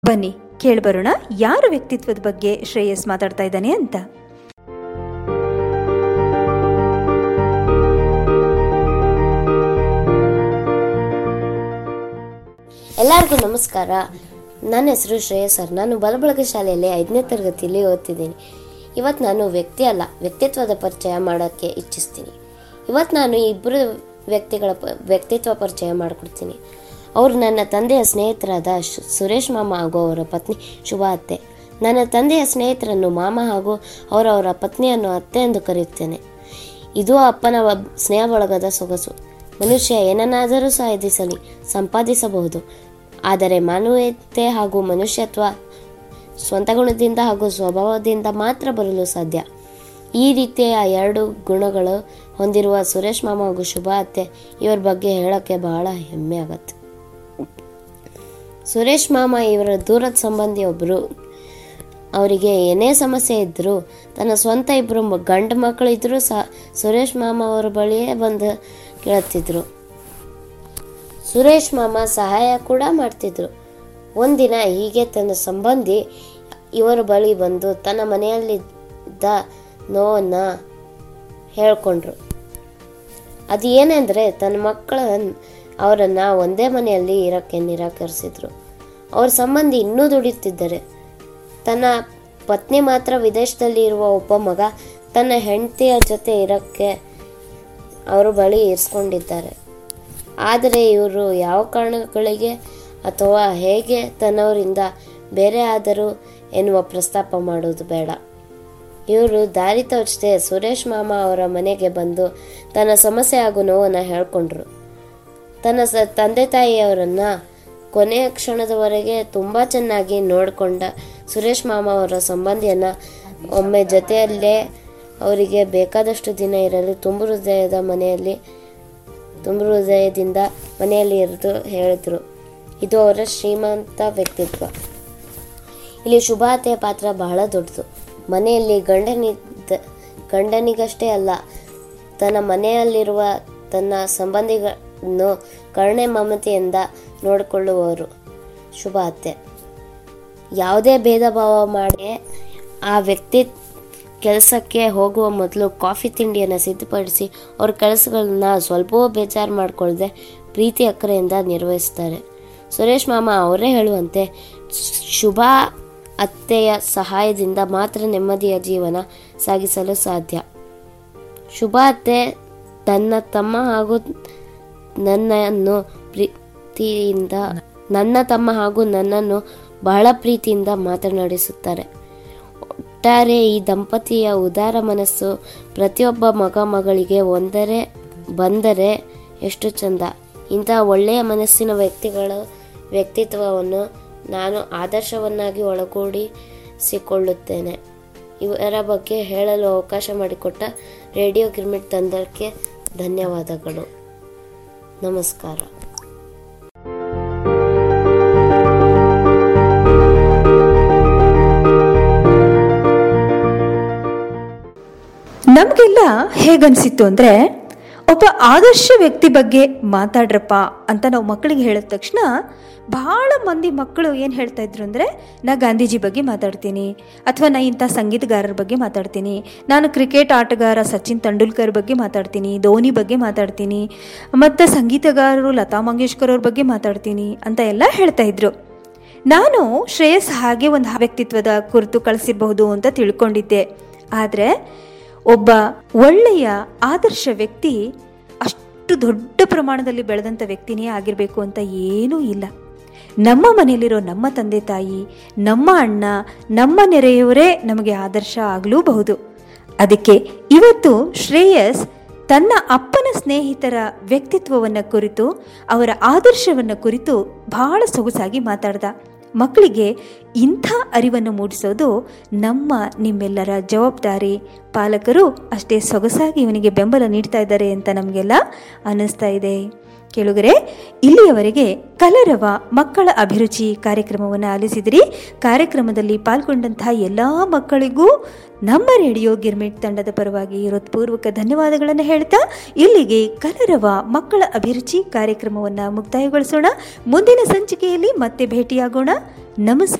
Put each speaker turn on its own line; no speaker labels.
ಬನ್ನಿ ಕೇಳ್ಬರೋಣ ಯಾರ ವ್ಯಕ್ತಿತ್ವದ ಬಗ್ಗೆ ಶ್ರೇಯಸ್ ಮಾತಾಡ್ತಾ ಇದ್ದಾನೆ ಅಂತ
ಎಲ್ಲರಿಗೂ ನಮಸ್ಕಾರ ನನ್ನ ಹೆಸರು ಶ್ರೇಯಸ್ ಸರ್ ನಾನು ಬಲಬಳಗ ಶಾಲೆಯಲ್ಲಿ ಐದನೇ ತರಗತಿಯಲ್ಲಿ ಓದ್ತಿದ್ದೀನಿ ಇವತ್ತು ನಾನು ವ್ಯಕ್ತಿ ಅಲ್ಲ ವ್ಯಕ್ತಿತ್ವದ ಪರಿಚಯ ಮಾಡೋಕ್ಕೆ ಇಚ್ಛಿಸ್ತೀನಿ ಇವತ್ತು ನಾನು ಇಬ್ಬರು ವ್ಯಕ್ತಿಗಳ ಪ- ವ್ಯಕ್ತಿತ್ವ ಪರಿಚಯ ಮಾಡಿಕೊಡ್ತೀನಿ ಅವರು ನನ್ನ ತಂದೆಯ ಸ್ನೇಹಿತರಾದ ಶು- ಸುರೇಶ್ ಮಾಮ ಹಾಗೂ ಅವರ ಪತ್ನಿ ಶುಭ ಅತ್ತೆ ನನ್ನ ತಂದೆಯ ಸ್ನೇಹಿತರನ್ನು ಮಾಮ ಹಾಗೂ ಅವರವರ ಪತ್ನಿಯನ್ನು ಅತ್ತೆ ಎಂದು ಕರೆಯುತ್ತೇನೆ ಇದು ಅಪ್ಪನ ಒಬ್- ಸ್ನೇಹ ಬಳಗದ ಸೊಗಸು ಮನುಷ್ಯ ಏನನ್ನಾದರೂ ಸಾಧಿಸಲಿ ಸಂಪಾದಿಸಬಹುದು ಆದರೆ ಮಾನವೀಯತೆ ಹಾಗೂ ಮನುಷ್ಯತ್ವ ಸ್ವಂತ ಗುಣದಿಂದ ಹಾಗೂ ಸ್ವಭಾವದಿಂದ ಮಾತ್ರ ಬರಲು ಸಾಧ್ಯ ಈ ರೀತಿಯ ಎರಡು ಗುಣಗಳು ಹೊಂದಿರುವ ಸುರೇಶ್ ಮಾಮ ಹಾಗೂ ಶುಭ ಅತ್ತೆ ಇವರ ಬಗ್ಗೆ ಹೇಳೋಕ್ಕೆ ಬಹಳ ಹೆಮ್ಮೆ ಆಗತ್ತೆ ಸುರೇಶ್ ಮಾಮ ಇವರ ದೂರದ ಸಂಬಂಧಿ ಒಬ್ಬರು ಅವರಿಗೆ ಏನೇ ಸಮಸ್ಯೆ ಇದ್ದರೂ ತನ್ನ ಸ್ವಂತ ಇಬ್ಬರು ಮ- ಗಂಡು ಮಕ್ಕಳು ಇದ್ದರೂ ಸಹ ಸುರೇಶ್ ಮಾಮ ಅವರ ಬಳಿಯೇ ಬಂದು ಕೇಳುತ್ತಿದ್ರು ಸುರೇಶ್ ಮಾಮ ಸಹಾಯ ಕೂಡ ಮಾಡ್ತಿದ್ರು ಒಂದಿನ ಹೀಗೆ ತನ್ನ ಸಂಬಂಧಿ ಇವರ ಬಳಿ ಬಂದು ತನ್ನ ಮನೆಯಲ್ಲಿದ್ದ ನೋವನ್ನ ಹೇಳ್ಕೊಂಡ್ರು ಅದು ಏನೆಂದರೆ ತನ್ನ ಮಕ್ಕಳ ಅವರನ್ನು ಒಂದೇ ಮನೆಯಲ್ಲಿ ಇರೋಕ್ಕೆ ನಿರಾಕರಿಸಿದ್ರು ಅವ್ರ ಸಂಬಂಧಿ ಇನ್ನೂ ದುಡಿಯುತ್ತಿದ್ದಾರೆ ತನ್ನ ಪತ್ನಿ ಮಾತ್ರ ವಿದೇಶದಲ್ಲಿ ಇರುವ ಒಬ್ಬ ಮಗ ತನ್ನ ಹೆಂಡತಿಯ ಜೊತೆ ಇರೋಕ್ಕೆ ಅವರ ಬಳಿ ಇರಿಸ್ಕೊಂಡಿದ್ದಾರೆ ಆದರೆ ಇವರು ಯಾವ ಕಾರಣಗಳಿಗೆ ಅಥವಾ ಹೇಗೆ ತನ್ನವರಿಂದ ಬೇರೆ ಆದರೂ ಎನ್ನುವ ಪ್ರಸ್ತಾಪ ಮಾಡೋದು ಬೇಡ ಇವರು ದಾರಿ ತೋಚದೆ ಸುರೇಶ್ ಮಾಮ ಅವರ ಮನೆಗೆ ಬಂದು ತನ್ನ ಸಮಸ್ಯೆ ಹಾಗೂ ನೋವನ್ನು ಹೇಳ್ಕೊಂಡ್ರು ತನ್ನ ಸ ತಂದೆ ತಾಯಿಯವರನ್ನ ಕೊನೆಯ ಕ್ಷಣದವರೆಗೆ ತುಂಬ ಚೆನ್ನಾಗಿ ನೋಡಿಕೊಂಡ ಸುರೇಶ್ ಮಾಮ ಅವರ ಸಂಬಂಧಿಯನ್ನ ಒಮ್ಮೆ ಜೊತೆಯಲ್ಲೇ ಅವರಿಗೆ ಬೇಕಾದಷ್ಟು ದಿನ ಇರಲು ತುಂಬು ಹೃದಯದ ಮನೆಯಲ್ಲಿ ತುಂಬ ಹೃದಯದಿಂದ ಮನೆಯಲ್ಲಿ ಇರಿದು ಹೇಳಿದ್ರು ಇದು ಅವರ ಶ್ರೀಮಂತ ವ್ಯಕ್ತಿತ್ವ ಇಲ್ಲಿ ಶುಭಾತೆಯ ಪಾತ್ರ ಬಹಳ ದೊಡ್ಡದು ಮನೆಯಲ್ಲಿ ಗಂಡನಿದ್ದ ಗಂಡನಿಗಷ್ಟೇ ಅಲ್ಲ ತನ್ನ ಮನೆಯಲ್ಲಿರುವ ತನ್ನ ಸಂಬಂಧಿಗಳನ್ನು ಕರುಣೆ ಮಮತೆಯಿಂದ ನೋಡಿಕೊಳ್ಳುವವರು ಶುಭ ಅತ್ತೆ ಯಾವುದೇ ಭೇದ ಭಾವ ಮಾಡಿ ಆ ವ್ಯಕ್ತಿ ಕೆಲಸಕ್ಕೆ ಹೋಗುವ ಮೊದಲು ಕಾಫಿ ತಿಂಡಿಯನ್ನು ಸಿದ್ಧಪಡಿಸಿ ಅವ್ರ ಕೆಲಸಗಳನ್ನ ಸ್ವಲ್ಪವೂ ಬೇಜಾರು ಮಾಡಿಕೊಳ್ಳದೆ ಪ್ರೀತಿ ಅಕ್ಕರೆಯಿಂದ ನಿರ್ವಹಿಸ್ತಾರೆ ಸುರೇಶ್ ಮಾಮ ಅವರೇ ಹೇಳುವಂತೆ ಶುಭ ಅತ್ತೆಯ ಸಹಾಯದಿಂದ ಮಾತ್ರ ನೆಮ್ಮದಿಯ ಜೀವನ ಸಾಗಿಸಲು ಸಾಧ್ಯ ಶುಭ ಅತ್ತೆ ತನ್ನ ತಮ್ಮ ಹಾಗೂ ನನ್ನನ್ನು ಪ್ರೀತಿಯಿಂದ ನನ್ನ ತಮ್ಮ ಹಾಗೂ ನನ್ನನ್ನು ಬಹಳ ಪ್ರೀತಿಯಿಂದ ಮಾತನಾಡಿಸುತ್ತಾರೆ ಒಟ್ಟಾರೆ ಈ ದಂಪತಿಯ ಉದಾರ ಮನಸ್ಸು ಪ್ರತಿಯೊಬ್ಬ ಮಗ ಮಗಳಿಗೆ ಒಂದರೆ ಬಂದರೆ ಎಷ್ಟು ಚಂದ ಇಂಥ ಒಳ್ಳೆಯ ಮನಸ್ಸಿನ ವ್ಯಕ್ತಿಗಳ ವ್ಯಕ್ತಿತ್ವವನ್ನು ನಾನು ಆದರ್ಶವನ್ನಾಗಿ ಒಳಗೂಡಿಸಿಕೊಳ್ಳುತ್ತೇನೆ ಇವರ ಬಗ್ಗೆ ಹೇಳಲು ಅವಕಾಶ ಮಾಡಿಕೊಟ್ಟ ರೇಡಿಯೋ ಗಿರ್ಮಿಟ್ ತಂಡಕ್ಕೆ ಧನ್ಯವಾದಗಳು ನಮಸ್ಕಾರ
ನಮಗೆಲ್ಲ ಹೇಗನ್ಸಿತ್ತು ಅಂದರೆ ಒಬ್ಬ ಆದರ್ಶ ವ್ಯಕ್ತಿ ಬಗ್ಗೆ ಮಾತಾಡ್ರಪ್ಪ ಅಂತ ನಾವು ಮಕ್ಕಳಿಗೆ ಹೇಳಿದ ತಕ್ಷಣ ಬಹಳ ಮಂದಿ ಮಕ್ಕಳು ಏನು ಹೇಳ್ತಾ ಇದ್ರು ಅಂದರೆ ನಾ ಗಾಂಧೀಜಿ ಬಗ್ಗೆ ಮಾತಾಡ್ತೀನಿ ಅಥವಾ ನಾ ಇಂಥ ಸಂಗೀತಗಾರರ ಬಗ್ಗೆ ಮಾತಾಡ್ತೀನಿ ನಾನು ಕ್ರಿಕೆಟ್ ಆಟಗಾರ ಸಚಿನ್ ತೆಂಡೂಲ್ಕರ್ ಬಗ್ಗೆ ಮಾತಾಡ್ತೀನಿ ಧೋನಿ ಬಗ್ಗೆ ಮಾತಾಡ್ತೀನಿ ಮತ್ತು ಸಂಗೀತಗಾರರು ಲತಾ ಮಂಗೇಶ್ಕರ್ ಅವ್ರ ಬಗ್ಗೆ ಮಾತಾಡ್ತೀನಿ ಅಂತ ಎಲ್ಲ ಹೇಳ್ತಾ ಇದ್ರು ನಾನು ಶ್ರೇಯಸ್ ಹಾಗೆ ಒಂದು ವ್ಯಕ್ತಿತ್ವದ ಕುರಿತು ಕಳಿಸಿರಬಹುದು ಅಂತ ತಿಳ್ಕೊಂಡಿದ್ದೆ ಆದರೆ ಒಬ್ಬ ಒಳ್ಳೆಯ ಆದರ್ಶ ವ್ಯಕ್ತಿ ಅಷ್ಟು ದೊಡ್ಡ ಪ್ರಮಾಣದಲ್ಲಿ ಬೆಳೆದಂಥ ವ್ಯಕ್ತಿನೇ ಆಗಿರಬೇಕು ಅಂತ ಏನೂ ಇಲ್ಲ ನಮ್ಮ ಮನೆಯಲ್ಲಿರೋ ನಮ್ಮ ತಂದೆ ತಾಯಿ ನಮ್ಮ ಅಣ್ಣ ನಮ್ಮ ನೆರೆಯವರೇ ನಮಗೆ ಆದರ್ಶ ಆಗಲೂಬಹುದು ಅದಕ್ಕೆ ಇವತ್ತು ಶ್ರೇಯಸ್ ತನ್ನ ಅಪ್ಪನ ಸ್ನೇಹಿತರ ವ್ಯಕ್ತಿತ್ವವನ್ನು ಕುರಿತು ಅವರ ಆದರ್ಶವನ್ನು ಕುರಿತು ಬಹಳ ಸೊಗಸಾಗಿ ಮಾತಾಡ್ದ ಮಕ್ಕಳಿಗೆ ಇಂಥ ಅರಿವನ್ನು ಮೂಡಿಸೋದು ನಮ್ಮ ನಿಮ್ಮೆಲ್ಲರ ಜವಾಬ್ದಾರಿ ಪಾಲಕರು ಅಷ್ಟೇ ಸೊಗಸಾಗಿ ಇವನಿಗೆ ಬೆಂಬಲ ನೀಡ್ತಾ ಇದ್ದಾರೆ ಅಂತ ನಮಗೆಲ್ಲ ಅನ್ನಿಸ್ತಾ ಇದೆ ಕೇಳುಗರೆ ಇಲ್ಲಿಯವರೆಗೆ ಕಲರವ ಮಕ್ಕಳ ಅಭಿರುಚಿ ಕಾರ್ಯಕ್ರಮವನ್ನು ಆಲಿಸಿದಿರಿ ಕಾರ್ಯಕ್ರಮದಲ್ಲಿ ಪಾಲ್ಗೊಂಡಂತಹ ಎಲ್ಲ ಮಕ್ಕಳಿಗೂ ನಮ್ಮ ರೇಡಿಯೋ ಗಿರ್ಮಿಟ್ ತಂಡದ ಪರವಾಗಿ ಹೃತ್ಪೂರ್ವಕ ಧನ್ಯವಾದಗಳನ್ನು ಹೇಳ್ತಾ ಇಲ್ಲಿಗೆ ಕಲರವ ಮಕ್ಕಳ ಅಭಿರುಚಿ ಕಾರ್ಯಕ್ರಮವನ್ನು ಮುಕ್ತಾಯಗೊಳಿಸೋಣ ಮುಂದಿನ ಸಂಚಿಕೆಯಲ್ಲಿ ಮತ್ತೆ ಭೇಟಿಯಾಗೋಣ ನಮಸ್ಕಾರ